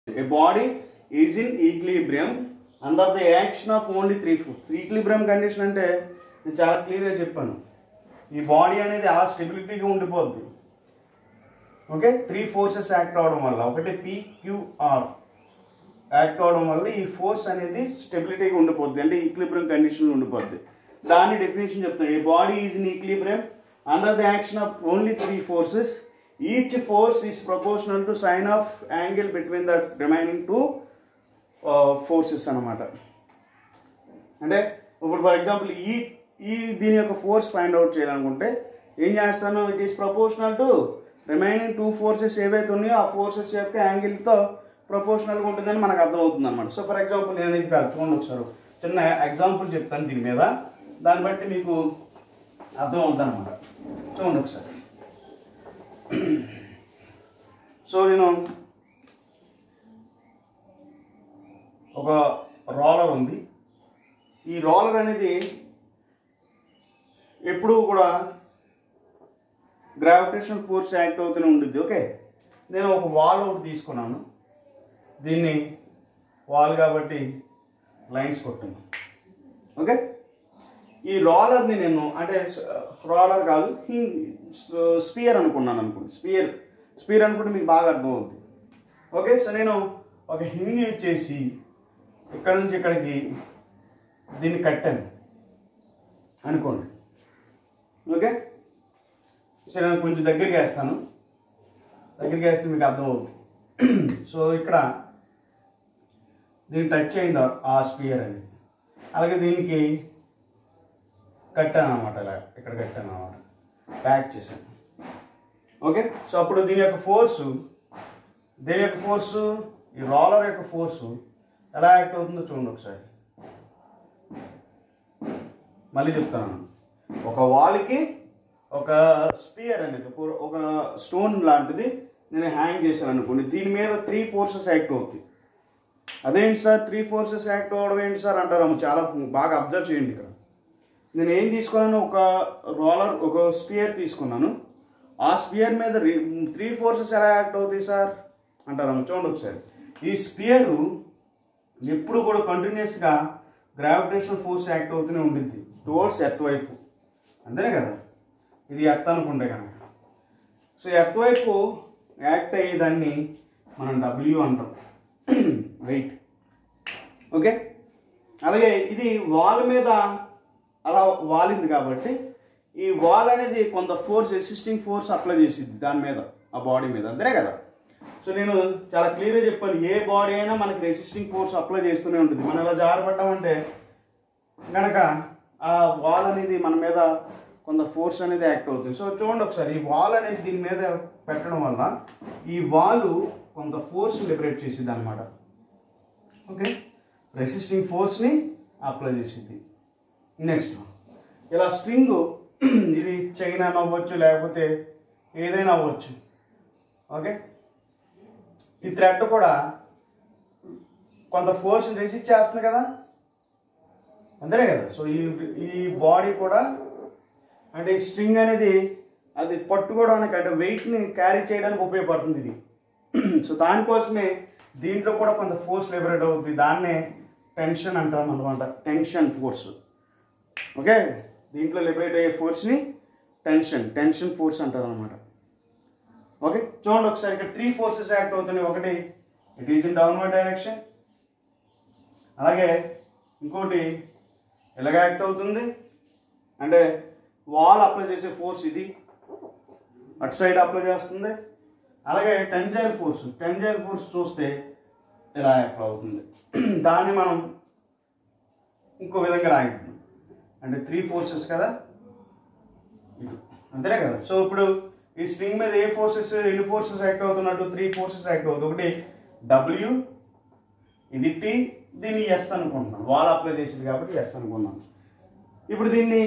A body is in equilibrium under the action of only three force equilibrium condition అంటే నేను చాలా క్లియర్గా చెప్పాను ఈ బాడీ అనేది అలా స్టెబిలిటీగా ఉండిపోద్ది ఓకే త్రీ ఫోర్సెస్ యాక్ట్ అవడం వల్ల ఒకటి పిక్యూఆర్ యాక్ట్ అవడం వల్ల ఈ ఫోర్స్ అనేది స్టెబిలిటీగా ఉండిపోద్ది అంటే ఈక్లిబ్రియం కండిషన్లో ఉండిపోద్ది దాని డెఫినేషన్ చెప్తాను ఈ body is in equilibrium under the action of only three forces each force is proportional to sine of angle between the remaining two forces అన్నమాట అంటే ఇప్పుడు ఫర్ ఎగ్జాంపుల్ ఈ ఈ దీని యొక్క ఫోర్స్ ఫైండ్ అవుట్ చేయాలనుకుంటే ఏం చేస్తాను it is proportional to remaining two forces ఏవైతే ఉన్నాయో ఆ ఫోర్సెస్ యొక్క యాంగిల్తో ప్రపోర్షనల్గా ఉంటుందని మనకు అర్థమవుతుంది అనమాట సో ఫర్ ఎగ్జాంపుల్ నేను ఇది కాదు చూడండి ఒకసారి చిన్న ఎగ్జాంపుల్ చెప్తాను దీని మీద దాన్ని బట్టి మీకు అర్థం అవుతుంది అనమాట చూడండి ఒకసారి సో నేను ఒక రోలర్ ఉంది ఈ రోలర్ అనేది ఎప్పుడూ కూడా గ్రావిటేషన్ ఫోర్స్ యాక్ట్ అవుతూనే ఉంటుంది ఓకే నేను ఒక వాల్ ఒకటి తీసుకున్నాను దీన్ని వాల్ కాబట్టి లైన్స్ కొట్టాను ఓకే ఈ రోలర్ని నేను అంటే రోలర్ కాదు స్పియర్ అనుకున్నాను అనుకోండి స్పియర్ స్పియర్ అనుకుంటే మీకు బాగా అర్థమవుతుంది ఓకే సో నేను ఒక హింగ్ యూజ్ చేసి ఇక్కడ నుంచి ఇక్కడికి దీన్ని కట్టాను అనుకోండి ఓకే సో నేను కొంచెం దగ్గరికి వేస్తాను దగ్గరికి వేస్తే మీకు అర్థమవుతుంది సో ఇక్కడ దీన్ని టచ్ అయింది ఆ స్పియర్ అని అలాగే దీనికి కట్టాను అనమాట ఇలా ఇక్కడ కట్టాను అనమాట ప్యాక్ చేశాను ఓకే సో అప్పుడు దీని యొక్క ఫోర్సు దీని యొక్క ఫోర్సు ఈ రోలర్ యొక్క ఫోర్సు ఎలా యాక్ట్ అవుతుందో చూడండి ఒకసారి మళ్ళీ చెప్తాను ఒక వాల్కి ఒక స్పియర్ అనేది ఒక- ఒక స్టోన్ లాంటిది నేను హ్యాంగ్ చేశాను అనుకోండి దీని మీద త్రీ ఫోర్సెస్ యాక్ట్ అవుతాయి అదేంటి సార్ త్రీ ఫోర్సెస్ యాక్ట్ అవ్వడం ఏంటి సార్ అంటారు చాలా బాగా అబ్జర్వ్ చేయండి ఇక్కడ నేను ఏం తీసుకున్నాను ఒక రోలర్ ఒక స్పియర్ తీసుకున్నాను ఆ స్పియర్ మీద త్రీ ఫోర్సెస్ ఎలా యాక్ట్ అవుతాయి సార్ అంటారు చూడండి ఒకసారి ఈ స్పియర్ ఎప్పుడు కూడా కంటిన్యూస్గా గ్రావిటేషన్ ఫోర్స్ యాక్ట్ అవుతూనే ఉంటుంది టువర్డ్స్ ఎర్త్ వైపు అంతేనే కదా ఇది ఎర్త్ అనుకుంటే కనుక సో ఎర్త్ వైపు యాక్ట్ అయ్యేదాన్ని మనం డబ్ల్యూ అంటాం వెయిట్ ఓకే అలాగే ఇది వాల్ మీద అలా వాలింది కాబట్టి ఈ వాల్ అనేది కొంత ఫోర్స్ రెసిస్టింగ్ ఫోర్స్ అప్లై చేసింది దాని మీద ఆ బాడీ మీద అంతేనే కదా సో నేను చాలా క్లియర్గా చెప్పాను ఏ బాడీ అయినా మనకి రెసిస్టింగ్ ఫోర్స్ అప్లై చేస్తూనే ఉంటుంది మనం ఇలా జారపడ్డామంటే కనుక ఆ వాల్ అనేది మన మీద కొంత ఫోర్స్ అనేది యాక్ట్ అవుతుంది సో చూడండి ఒకసారి ఈ వాల్ అనేది దీని మీద పెట్టడం వల్ల ఈ వాలు కొంత ఫోర్స్ లిబరేట్ చేసింది అనమాట ఓకే రెసిస్టింగ్ ఫోర్స్ని అప్లై చేసింది నెక్స్ట్ ఇలా స్ట్రింగ్ ఇది చైన్ అని అవ్వచ్చు లేకపోతే ఏదైనా అవ్వచ్చు ఓకే ఈ థ్రెడ్ కూడా కొంత ఫోర్స్ రెసిస్ట్ చేస్తుంది కదా అంతేనే కదా సో ఈ ఈ బాడీ కూడా అంటే ఈ స్ట్రింగ్ అనేది అది పట్టుకోవడానికి అంటే వెయిట్ని క్యారీ చేయడానికి ఉపయోగపడుతుంది ఇది సో దానికోసమే దీంట్లో కూడా కొంత ఫోర్స్ లిబరేట్ అవుతుంది దాన్నే టెన్షన్ అంటాం అనమాట టెన్షన్ ఫోర్స్ ఓకే దీంట్లో లిబరేట్ అయ్యే ఫోర్స్ని టెన్షన్ టెన్షన్ ఫోర్స్ అంటారు అనమాట ఓకే చూడండి ఒకసారి ఇక్కడ త్రీ ఫోర్సెస్ యాక్ట్ అవుతున్నాయి ఒకటి it is in downward direction అలాగే ఇంకోటి ఎలాగ యాక్ట్ అవుతుంది అంటే వాల్ అప్లై చేసే ఫోర్స్ ఇది అటు సైడ్ అప్లై చేస్తుంది అలాగే టెన్జైల్ ఫోర్స్ టెన్జైల్ ఫోర్స్ చూస్తే ఇలా యాక్ట్ అవుతుంది దాన్ని మనం ఇంకో విధంగా రాయగలం అంటే త్రీ ఫోర్సెస్ కదా ఇటు అంతేనే కదా సో ఇప్పుడు ఈ స్ట్రింగ్ మీద ఏ ఫోర్సెస్ ఎన్ని ఫోర్సెస్ యాక్ట్ అవుతున్నట్టు త్రీ ఫోర్సెస్ యాక్ట్ అవుతుంది ఒకటి డబ్ల్యూ ఇది టీ దీన్ని ఎస్ అనుకుంటున్నాను వాల్ అప్లై చేసింది కాబట్టి ఎస్ అనుకున్నాను ఇప్పుడు దీన్ని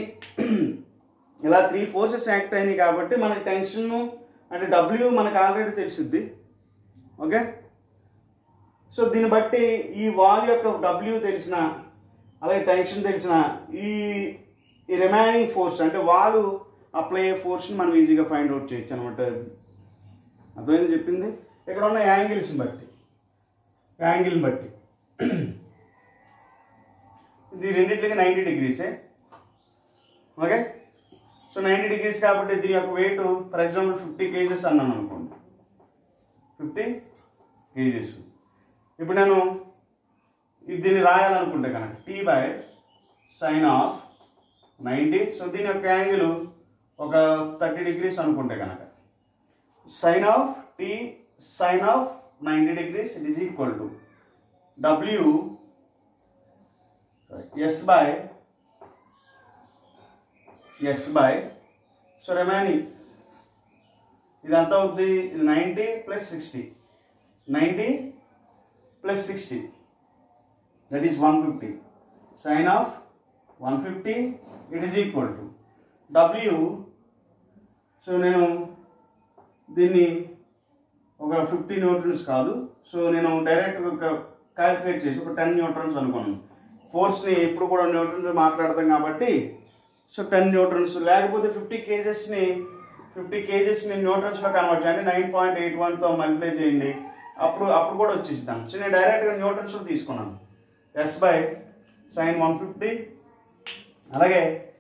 ఇలా త్రీ ఫోర్సెస్ యాక్ట్ అయినాయి కాబట్టి మనకి టెన్షన్ అంటే డబ్ల్యూ మనకు ఆల్రెడీ తెలిసిద్ది ఓకే సో దీన్ని బట్టి ఈ వాల్ యొక్క డబ్ల్యూ తెలిసిన అలాగే టెన్షన్ తెలిసిన ఈ ఈ రిమైనింగ్ ఫోర్స్ అంటే వాల్ అప్లై అయ్యే ఫోర్స్ని మనం ఈజీగా ఫైండ్ అవుట్ చేయొచ్చు అనమాట అర్థమైంది చెప్పింది ఇక్కడ ఉన్న యాంగిల్స్ని బట్టి యాంగిల్ని బట్టి ఇది రెండింటికి నైంటీ డిగ్రీసే ఓకే సో నైంటీ డిగ్రీస్ కాబట్టి దీని యొక్క weight for example fifty kgs అన్నాను అనుకోండి ఫిఫ్టీ కేజెస్ ఇప్పుడు నేను ఇది దీన్ని రాయాలనుకుంటే కనుక T by sine of ninety so దీని యొక్క యాంగిల్ ఒక థర్టీ డిగ్రీస్ అనుకుంటే కనుక sine of T sine of ninety degrees it is equal to W S by S by so remaining ఇదంతా అవుద్ది ఇది ninety plus sixty ninety plus sixty that is one fifty sine of one fifty it is equal to W so నేను దీన్ని ఒక fifty newtons కాదు so నేను direct ఒక calculate చేసి ఒక టెన్ న్యూట్రన్స్ అనుకున్నాను ఫోర్స్ని ఎప్పుడు కూడా న్యూట్రన్స్ మాట్లాడతాం కాబట్టి సో టెన్ న్యూట్రన్స్ లేకపోతే ఫిఫ్టీ కేజెస్ని ఫిఫ్టీ కేజెస్ని న్యూట్రన్స్లో కన్వర్ట్ చేయండి నైన్ పాయింట్ ఎయిట్ వన్తో మల్టిప్లై చేయండి అప్పుడు అప్పుడు కూడా వచ్చేస్తాను సో నేను డైరెక్ట్గా న్యూట్రన్స్లో తీసుకున్నాను S by sine one fifty అలాగే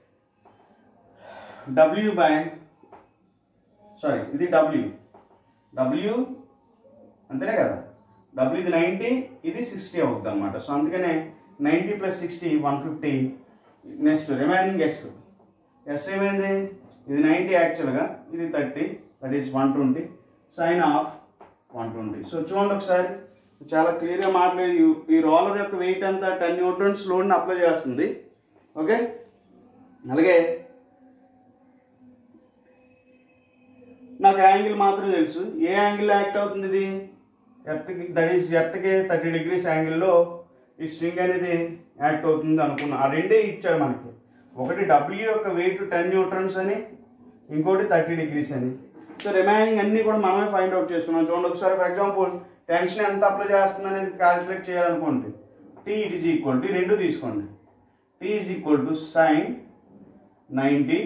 డబ్ల్యూ బై సారీ ఇది డబ్ల్యూ డబ్ల్యూ అంతేనే కదా డబ్ల్యూ ఇది నైంటీ ఇది సిక్స్టీ అవుతుంది అనమాట సో అందుకనే ninety plus sixty one fifty next remaining S S ఏమైంది ఇది నైంటీ యాక్చువల్గా ఇది thirty that is one twenty sine of one twenty so చూడండి ఒకసారి చాలా క్లియర్గా మాట్లాడి ఈ- ఈ రోలర్ యొక్క వెయిట్ అంతా టెన్ న్యూట్రన్స్ లోడ్ని అప్లై చేస్తుంది ఓకే అలాగే నాకు యాంగిల్ మాత్రం తెలుసు ఏ యాంగిల్ యాక్ట్ అవుతుంది ఇది ఎర్త్కి దట్ ఈస్ ఎర్త్కి థర్టీ డిగ్రీస్ యాంగిల్లో ఈ స్ట్రింగ్ అనేది యాక్ట్ అవుతుంది అనుకున్నా ఆ రెండే ఇచ్చాడు మనకి ఒకటి డబ్ల్యూ యొక్క వెయిట్ టెన్ న్యూట్రన్స్ అని ఇంకోటి థర్టీ డిగ్రీస్ అని సో రిమైనింగ్ అన్ని కూడా మనమే ఫైండ్ అవుట్ చేసుకున్నాం చూడండి ఒకసారి ఫర్ ఎగ్జాంపుల్ టెన్షన్ ఎంత అప్లై చేస్తుంది అనేది క్యాలిక్యులేట్ చేయాలనుకోండి T it is equal to రెండు తీసుకోండి T is equal to sine ninety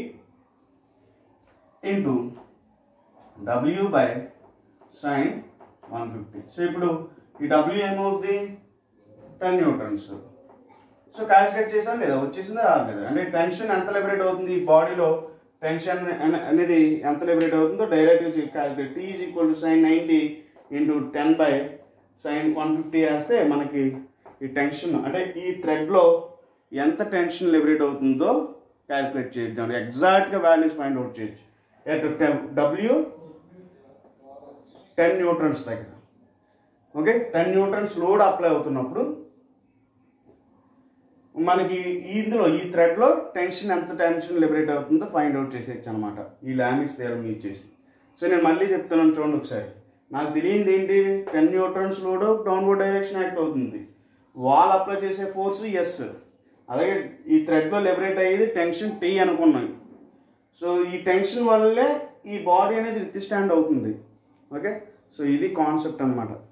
into W by sine one fifty so ఇప్పుడు ఈ డబ్ల్యూ ఏమవుతుంది టెన్ న్యూటన్స్ సో క్యాలిక్యులేట్ చేసాం లేదా వచ్చేసిందా రాలేదు అంటే టెన్షన్ ఎంత లిబరేట్ అవుతుంది ఈ బాడీలో టెన్షన్ అనే- అనేది ఎంత లిబరేట్ అవుతుందో డైరెక్ట్గా calculate T is equal to sine ninety into ten by sine one fifty వేస్తే మనకి ఈ టెన్షన్ అంటే ఈ థ్రెడ్లో ఎంత టెన్షన్ లిబరేట్ అవుతుందో క్యాలిక్యులేట్ చేద్దాం ఎగ్జాక్ట్గా వాల్యూస్ ఫైండ్ అవుట్ చేయొచ్చు ఎట్ డబ్ల్యూ టెన్ న్యూట్రన్స్ దగ్గర okay ten newtons load apply అవుతున్నప్పుడు మనకి ఇందులో ఈ థ్రెడ్లో టెన్షన్ ఎంత టెన్షన్ లిబరేట్ అవుతుందో ఫైండ్ అవుట్ చేసేయచ్చు అనమాట ఈ లామిక్స్ థియరం యూజ్ చేసి సో నేను మళ్ళీ చెప్తున్నాను చూడండి ఒకసారి నాకు తెలియంది ఏంటి ten newtons load downward direction act అవుతుంది వాల్ అప్లై చేసే ఫోర్స్ ఎస్ అలాగే ఈ థ్రెడ్లో లిబరేట్ అయ్యేది టెన్షన్ టీ అనుకున్నాను సో ఈ టెన్షన్ వల్లే ఈ బాడీ అనేది విత్ స్టాండ్ అవుతుంది ఓకే సో ఇది కాన్సెప్ట్ అనమాట